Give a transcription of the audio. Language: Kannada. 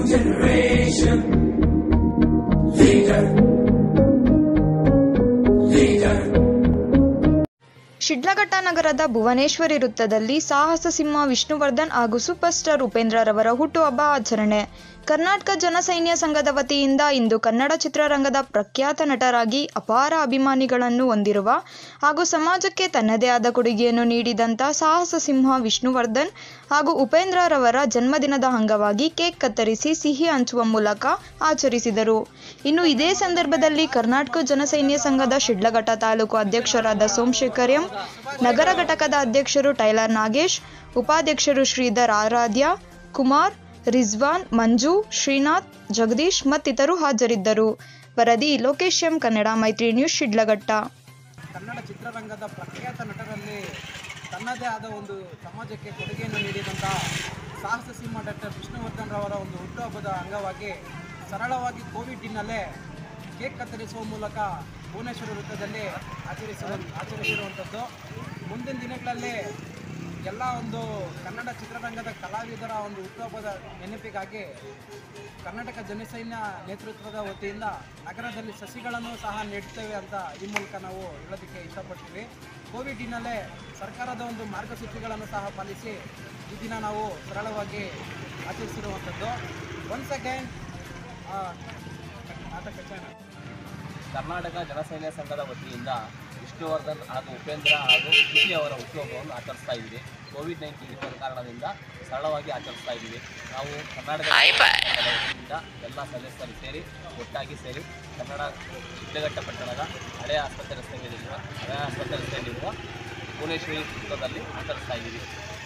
generation. Leader. Leader. ಶಿಡ್ಲಘಟ್ಟ ನಗರದ ಭುವನೇಶ್ವರಿ ವೃತ್ತದಲ್ಲಿ ಸಾಹಸ ಸಿಂಹ ವಿಷ್ಣುವರ್ಧನ್ ಹಾಗೂ ಸೂಪರ್ ಸ್ಟಾರ್ ಉಪೇಂದ್ರರವರ ಹುಟ್ಟುಹಬ್ಬ ಆಚರಣೆ ಕರ್ನಾಟಕ ಜನಸೈನ್ಯ ಸಂಘದ ವತಿಯಿಂದ ಇಂದು ಕನ್ನಡ ಚಿತ್ರರಂಗದ ಪ್ರಖ್ಯಾತ ನಟರಾಗಿ ಅಪಾರ ಅಭಿಮಾನಿಗಳನ್ನು ಹೊಂದಿರುವ ಹಾಗೂ ಸಮಾಜಕ್ಕೆ ತನ್ನದೇ ಆದ ಕೊಡುಗೆಯನ್ನು ನೀಡಿದಂಥ ಸಾಹಸ ಸಿಂಹ ವಿಷ್ಣುವರ್ಧನ್ ಹಾಗೂ ಉಪೇಂದ್ರರವರ ಜನ್ಮದಿನದ ಅಂಗವಾಗಿ ಕೇಕ್ ಕತ್ತರಿಸಿ ಸಿಹಿ ಹಂಚುವ ಮೂಲಕ ಆಚರಿಸಿದರು ಇನ್ನು ಇದೇ ಸಂದರ್ಭದಲ್ಲಿ ಕರ್ನಾಟಕ ಜನಸೈನ್ಯ ಸಂಘದ ಶಿಡ್ಲಘಟ್ಟ ತಾಲೂಕು ಅಧ್ಯಕ್ಷರಾದ ಸೋಮಶೇಖರ್ ಎಂ ನಗರ ಘಟಕದ ಅಧ್ಯಕ್ಷರು ಟೈಲರ್ ನಾಗೇಶ್ ಉಪಾಧ್ಯಕ್ಷರು ಶ್ರೀಧರ್ ಆರಾಧ್ಯ ಕುಮಾರ್ ರಿಜ್ವಾನ್ ಮಂಜು ಶ್ರೀನಾಥ್ ಜಗದೀಶ್ ಮತ್ತಿತರರು ಹಾಜರಿದ್ದರು ವರದಿ ಲೋಕೇಶ್ ಎಂ ಕನ್ನಡ ಮೈತ್ರಿ ನ್ಯೂಸ್ ಶಿಡ್ಲಘಟ್ಟ ಕನ್ನಡ ಚಿತ್ರರಂಗದ ಪ್ರಖ್ಯಾತ ನಟರಲ್ಲಿ ತನ್ನದೇ ಆದ ಒಂದು ಸಮಾಜಕ್ಕೆ ಕೊಡುಗೆಯನ್ನು ನೀಡಿದಂಥ ಸಾಹಸ ಸಿಂಹ ಡಾಕ್ಟರ್ ವಿಷ್ಣುವರ್ಧನ್ ರವರ ಒಂದು ಹುಟ್ಟುಹಬ್ಬದ ಅಂಗವಾಗಿ ಸರಳವಾಗಿ ಕೋವಿಡ್ ಹಿನ್ನೆಲೆ ಕೇಕ್ ಕತ್ತರಿಸುವ ಮೂಲಕ ಭುವನೇಶ್ವರ ವೃತ್ತದಲ್ಲಿ ಆಚರಿಸುವ ಆಚರಿಸಿರುವಂಥದ್ದು ಮುಂದಿನ ದಿನಗಳಲ್ಲಿ ಎಲ್ಲ ಒಂದು ಕನ್ನಡ ಚಿತ್ರರಂಗದ ಕಲಾವಿದರ ಒಂದು ಹುಟ್ಟುಹಬ್ಬದ ನೆನಪಿಗಾಗಿ ಕರ್ನಾಟಕ ಜನಸೈನ್ಯ ನೇತೃತ್ವದ ವತಿಯಿಂದ ನಗರದಲ್ಲಿ ಸಸಿಗಳನ್ನು ಸಹ ನೆಡ್ತೇವೆ ಅಂತ ಈ ಮೂಲಕ ನಾವು ಹೇಳೋದಕ್ಕೆ ಇಷ್ಟಪಡ್ತೀವಿ ಕೋವಿಡ್ ಹಿನ್ನೆಲೆ ಸರ್ಕಾರದ ಒಂದು ಮಾರ್ಗಸೂಚಿಗಳನ್ನು ಸಹ ಪಾಲಿಸಿ ಈ ದಿನ ನಾವು ಸರಳವಾಗಿ ಆಚರಿಸಿರುವಂಥದ್ದು ಒನ್ಸ್ ಅಗೈನ್ ಆಟ ಕಚ್ಚಾಣ ಕರ್ನಾಟಕ ಜನಸೈನ್ಯ ಸಂಘದ ವತಿಯಿಂದ ವಿಷ್ಣುವರ್ಧನ್ ಹಾಗೂ ಉಪೇಂದ್ರ ಹಾಗೂ ಶ್ರುತಿ ಅವರ ಹುಟ್ಟುಹಬ್ಬವನ್ನು ಆಚರಿಸ್ತಾ ಇದ್ದೀವಿ ಕೋವಿಡ್ ನೈನ್ಟೀನ್ ಇರುವ ಕಾರಣದಿಂದ ಸರಳವಾಗಿ ಆಚರಿಸ್ತಾ ಇದ್ದೀವಿ ನಾವು ಕರ್ನಾಟಕ ಜನಸೈನ್ಯ ಸಂಘದ ವತಿಯಿಂದ ಎಲ್ಲ ಸದಸ್ಯರು ಸೇರಿ ಒಟ್ಟಾಗಿ ಸೇರಿ ಕನ್ನಡ ಶಿಡ್ಲಘಟ್ಟ ಪಟ್ಟಣದ ಹಳೆಯ ಆಸ್ಪತ್ರೆ ರಸ್ತೆಯಲ್ಲಿರುವ ಹಳೆಯ ಆಸ್ಪತ್ರೆ ರಸ್ತೆಯಲ್ಲಿರುವ ಭುವನೇಶ್ವರಿ ವೃತ್ತದಲ್ಲಿ ಆಚರಿಸ್ತಾ ಇದ್ದೀವಿ